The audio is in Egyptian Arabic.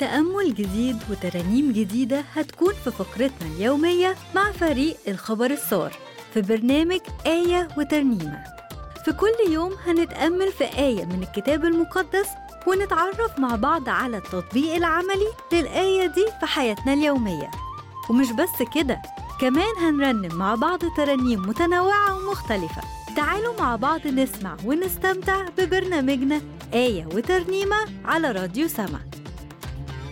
تأمل جديد وترانيم جديدة هتكون في فقرتنا اليومية مع فريق الخبر الصار في برنامج آية وترنيمة في كل يوم هنتأمل في آية من الكتاب المقدس ونتعرف مع بعض على التطبيق العملي للآية دي في حياتنا اليومية ومش بس كده كمان هنرنم مع بعض ترانيم متنوعة ومختلفة تعالوا مع بعض نسمع ونستمتع ببرنامجنا آية وترنيمة على راديو سما